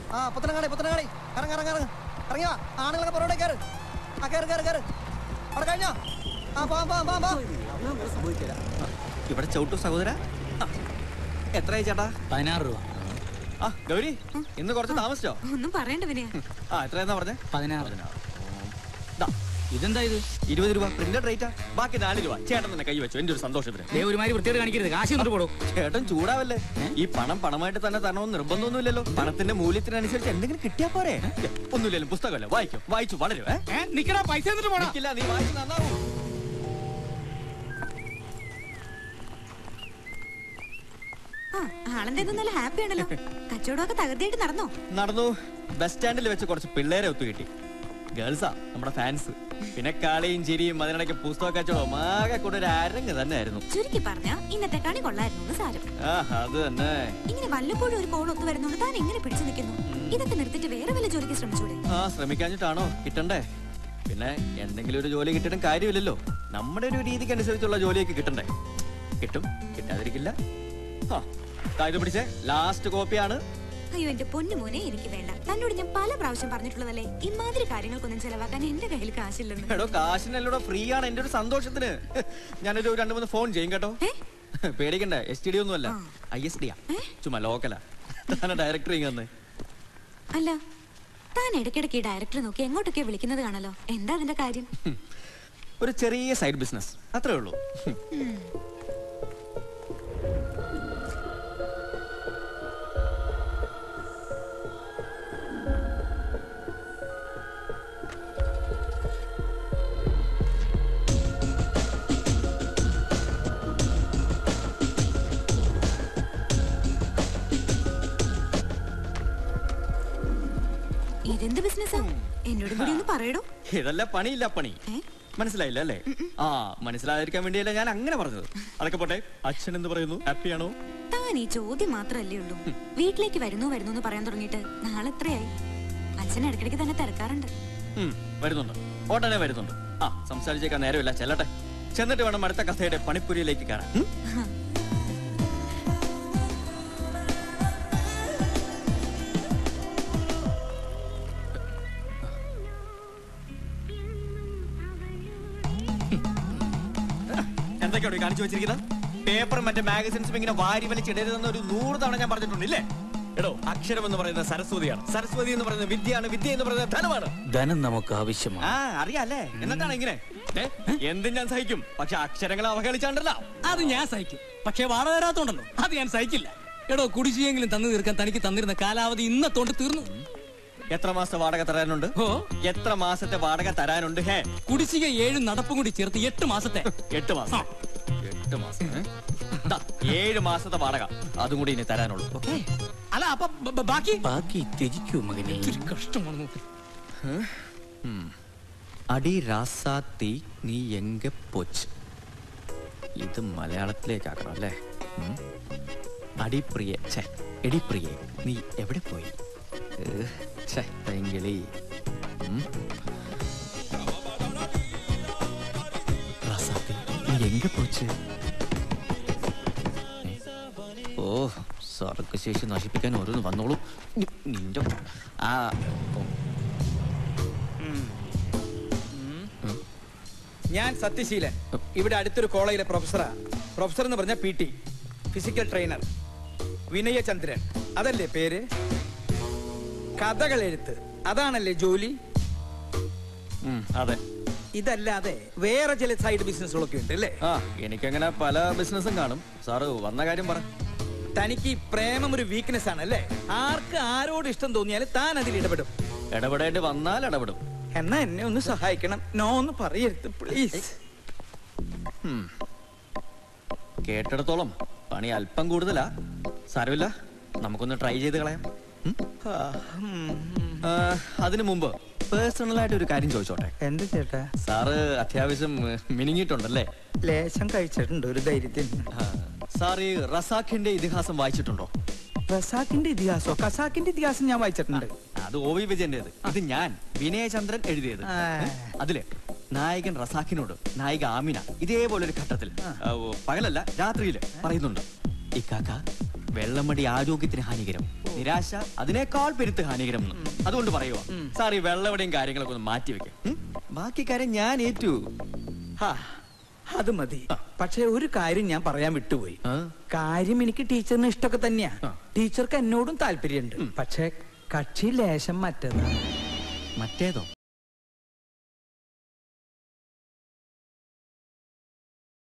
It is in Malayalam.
ആ പുത്തനങ്ങാടി പുത്തനങ്ങാടി ഇറങ്ങ ഇറങ്ങ ഇറങ്ങ ഇറങ്ങി വാ ആണുങ്ങളൊക്കെ പുറകെ കയറ് ആ കയറ് കയറ് കയറ് അവിടെ കഴിഞ്ഞോ ആ പോവാം പോവാം പോവാം പോവാം ഇവിടെ ചവിട്ടു സഹോദര എത്രയായി ചേട്ടാ പതിനാറ് രൂപ ആ ഗൗരി ഇന്ന് കുറച്ച് താമസിച്ചോ ഒന്നും പറയണ്ട വിനയ ആ എത്രയെന്നാ പറഞ്ഞേ പതിനാറ് ദാ, ഇതെന്താ ഇത് ഇരുപത് രൂപ പ്രിന്റഡ് റേറ്റാ ബാക്കി നാല് രൂപ ചേട്ടൻ തന്നെ കൈ വെച്ചു എന്റെ ഒരു സന്തോഷത്തിന് ദേ ഒരുമാതിരി വൃത്തിയോട് കാണിക്കരുത് കാശ് എന്നിട്ട് പോടും ചേട്ടൻ ചൂടാവല്ലേ ഈ പണം പണമായിട്ട് തന്നെ തരണമെന്ന് നിർബന്ധമൊന്നുമില്ലല്ലോ പണത്തിന്റെ മൂല്യത്തിനനുസരിച്ച് എന്തെങ്കിലും കിട്ടിയാ പോരെ ഏ, ഒന്നുമില്ലല്ലോ പുസ്തകമല്ലേ വായിക്കും വായിച്ചു വളരും ഏ? നിക്കടാ പൈസ എന്നിട്ട് പോടാ നിക്കില്ല, നീ വായിച്ചു നന്നാവൂ ആ ആളെന്തേന്നും നല്ല ഹാപ്പി ആണല്ലോ കച്ചവടമൊക്കെ തകൃതിയായിട്ട് നടന്നോ നടന്നു ബസ് സ്റ്റാൻഡിൽ വെച്ച് കുറച്ച് പിള്ളേരെ ഒത്തു കിട്ടി ഗേൾസാ നമ്മുടെ ഫാൻസ് പിന്നെ കളിയും ചിരിയും അതിനിടയ്ക്ക് പുസ്തക കച്ചവടവും ആകെ കൂടെ ഒരു അരങ്ങ് തന്നെ ആയിരുന്നു ചുരുക്കി പറഞ്ഞ ഇന്നത്തെ കണി കൊള്ളായിരുന്നു എന്ന് സാരം ആ അത് തന്നെ ഇങ്ങനെ വല്ലപ്പോഴും ഒരു കോൾ ഒത്തു വരുന്നോണ്ട് താൻ എങ്ങനെ പിടിച്ചു നിൽക്കുന്നു ഇതൊക്കെ നിർത്തിയിട്ട് വേറെ വല്ല ജോലിക്ക് ശ്രമിച്ചൂടെ ആ ശ്രമിക്കാഞ്ഞിട്ടാണോ കിട്ടണ്ടേ പിന്നെ എന്തെങ്കിലും ഒരു ജോലി കിട്ടിയിട്ടും കാര്യമില്ലല്ലോ നമ്മുടെ ഒരു രീതിക്ക് അനുസരിച്ചുള്ള ജോലിയൊക്കെ കിട്ടണ്ടേ കിട്ടും കിട്ടാതിരിക്കില്ല ആ ദാ ഇത് പിടിച്ചേ ലാസ്റ്റ് കോപ്പിയാണ് അയ്യോ എന്റെ പൊന്നു മോനെ എനിക്ക് വേണ്ട തന്നോട് ഞാൻ പല പ്രാവശ്യം പറഞ്ഞിട്ടുള്ളതല്ലേ ഇമാതിരി കാര്യങ്ങൾക്കൊന്നും ചെലവാക്കാൻ എന്റെ കയ്യിൽ കാശില്ലെന്ന് എടോ കാശിനല്ലടോ ഫ്രീ ആണ് എന്റെ ഒരു സന്തോഷത്തിന് ഞാനൊരു രണ്ട് മൂന്ന് ഫോൺ ചെയ്യും കേട്ടോ ഏ? പേടിക്കണ്ട എസ് ടി ഡി ഒന്നും അല്ല ആ. ഐ എസ് ഡിയാ ഏ? ചുമ്മാ ലോക്കലാ താനെ ഡയറക്ടർ ഇങ്ങനെ അല്ല താൻ ഇടയ്ക്കിടയ്ക്ക് ഈ ഡയറക്ടർ നോക്കി എങ്ങോട്ടൊക്കെ വിളിക്കുന്നത് കാണല്ലോ എന്താ അതിന്റെ കാര്യം ഒരു ചെറിയ സൈഡ് ബിസിനസ് അത്രേ ഉള്ളൂ ഇതെന്ത് ബിസിനസ്സാ എന്നോടും കൂടി ഒന്ന് പറയടോ ഇതല്ല പണിയില്ല പണി ഏ? മനസ്സിലായില്ല അല്ലേ ആ മനസ്സിലാതിരിക്കാൻ വേണ്ടിയല്ല ഞാൻ അങ്ങനെ പറഞ്ഞത് അതൊക്കെ പോട്ടെ അച്ഛൻ എന്ന് പറയുന്നു ഹാപ്പിയാണോ താൻ ഈ ചോദ്യം മാത്രല്ലേ ഉള്ളൂ വീട്ടിലേക്ക് വരുന്നു വരുന്നു എന്ന് പറയാൻ തുടങ്ങിയിട്ട് നാളെ എത്രയായി അച്ഛൻ ഇടയ്ക്കിടയ്ക്ക് തന്നെ തിരക്കാറുണ്ട് ഉം, വരുന്നുണ്ട് ഉടനെ വരുന്നുണ്ട് ആ സംസാരിച്ചേക്കാൻ നേരമില്ല ചെല്ലട്ടെ ചെന്നിട്ട് വേണം അടുത്ത കഥയുടെ പണിപ്പുരിയിലേക്ക് കയറാൻ ഉം? എന്തൊക്കെയാണ് ഈ കാണിച്ചു വെച്ചിരിക്കുന്നത് പേപ്പറും മറ്റേ മാഗസിൻസും ഇങ്ങനെ വാരി വലിച്ചിടരുതെന്ന് ഒരു നൂറ് തവണ ഞാൻ പറഞ്ഞിട്ടുണ്ട് ഇല്ലേ എടോ അക്ഷരം എന്ന് പറയുന്നത് സരസ്വതിയാണ് സരസ്വതി എന്ന് പറയുന്നത് വിദ്യയാണ് വിദ്യ എന്ന് പറയുന്നത് ധനമാണ് ധനം നമുക്ക് ആവശ്യമാണ് ആ അറിയാല്ലേ എന്നിട്ടാണ് ഇങ്ങനെ ഏ, എന്തും ഞാൻ സഹിക്കും പക്ഷെ അക്ഷരങ്ങളെ അവഹേളിച്ചാണ്ടല്ല അത് ഞാൻ സഹിക്കും പക്ഷേ വാടക തരാത്തോണ്ടല്ലോ അത് ഞാൻ സഹിക്കില്ല എടോ കുടിശ്ശിയെങ്കിലും തന്നു തീർക്കാൻ തനിക്ക് തന്നിരുന്ന കാലാവധി ഇന്നത്തോണ്ട് തീർന്നു എത്ര മാസത്തെ വാടക തരാനുണ്ട് ഓ എത്ര മാസത്തെ വാടക തരാനുണ്ട് ഹേ കുടിശ്ശിക ഏഴും നടപ്പും കൂടി ചേർത്ത് എട്ട് മാസത്തെ എട്ട് മാസം എട്ട് മാസം ഏ? ദാ, ഏഴ് മാസത്തെ വാടക അതും കൂടി ഇനി തരാനുള്ളൂ ഓക്കേ? അല്ല അപ്പൊ ബ- ബ- ബാക്കി ബാക്കി ത്യജിക്കൂ മകനെ ഇത്തിരി കഷ്ടമാണ് നോക്ക്. ഉം. അടി രാസാത്തി നീ എങ്ക പോച്ച് ഇത് മലയാളത്തിലേക്കാക്കണം അല്ലേ ഉം. അടിപ്രിയ ഛേ എടിപ്രിയെ നീ എവിടെ പോയി ഏഹ്, ഛേ പൈങ്കിളി ഉം. ராசாத்தி, நீ எங்க போச்சு ഓ സർക്ക് ശേഷി നശിപ്പിക്കാൻ ഓരോന്ന് വന്നോളൂ നി- നിന്റെ ആ ഓ, ഞാൻ സത്യശീലൻ ഇവിടെ അടുത്തൊരു കോളേജിലെ പ്രൊഫസറാ പ്രൊഫസർ എന്ന് പറഞ്ഞ P T physical trainer Vinayachandran അതല്ലേ പേര് കഥകൾ എഴുത്ത് അതാണല്ലേ ജോലി ഉം, അതെ ഇതല്ലാതെ വേറെ ചില സൈഡ് ബിസിനസ്സുകളൊക്കെ ഉണ്ട് അല്ലേ ആ എനിക്കങ്ങനെ പല ബിസിനസ്സും കാണും സാറ് വന്ന കാര്യം പറ തനിക്ക് ഈ പ്രേമം ഒരു വീക്ക്നെസ് ആണ് അല്ലേ ആർക്ക് ആരോട് ഇഷ്ടം തോന്നിയാലും താൻ അതിൽ ഇടപെടും ഇടപെടേണ്ടി വന്നാൽ ഇടപെടും എന്നാ എന്നെ ഒന്ന് സഹായിക്കണം നോ ഒന്ന് പറയരുത് പ്ലീസ് ഉം. കേട്ടിടത്തോളം പണി അല്പം കൂടുതലാ സാരമില്ല നമുക്കൊന്ന് ട്രൈ ചെയ്ത് കളയാം ഉം? ആ, അതിനു മുമ്പ് പേഴ്സണൽ ആയിട്ട് ഒരു കാര്യം ചോദിച്ചോട്ടെ എന്ത് ചേട്ടാ സാറ് അത്യാവശ്യം ഏഹ്, മിനുങ്ങിയിട്ടുണ്ടല്ലേ ലേശം കഴിച്ചിട്ടുണ്ട് ഒരു ധൈര്യത്തിന് ആ, സാർ ഈ റസാഖിന്റെ ഇതിഹാസം വായിച്ചിട്ടുണ്ടോ റസാക്കിന്റെ ഇതിഹാസോ കസാക്കിന്റെ ഇതിഹാസം ഞാൻ വായിച്ചിട്ടുണ്ട് അത് ഒ വി വിജയന്റേത് ഇത് ഞാൻ വിനയചന്ദ്രൻ എഴുതിയത് ആ. അതില് നായകൻ റസാഖിനോട് നായിക ആമിന ഇതേപോലെ ഒരു ഘട്ടത്തിൽ ആ, ഓ, പകലല്ല രാത്രിയില് പറയുന്നുണ്ട് ഇക്കാക്ക വെള്ളമടി ആരോഗ്യത്തിന് ഹാനികരം നിരാശ അതിനേക്കാൾ പെരുത്ത് ഹാനികരം എന്ന്. അതുകൊണ്ട് പറയുക സാർ ഈ വെള്ളമടിയും കാര്യങ്ങളൊക്കെ ഒന്ന് മാറ്റി വെക്കാം ബാക്കി കാര്യം ഞാൻ ഏറ്റു ഹാ, അത് മതി പക്ഷെ ഒരു കാര്യം ഞാൻ പറയാൻ വിട്ടുപോയി ആ? കാര്യം എനിക്ക് ടീച്ചറിന് ഇഷ്ടമൊക്കെ തന്നെയാ ആ. ടീച്ചർക്ക് എന്നോടും താല്പര്യമുണ്ട് പക്ഷെ കക്ഷി ലേശം മറ്റേതാണ് മറ്റേതോ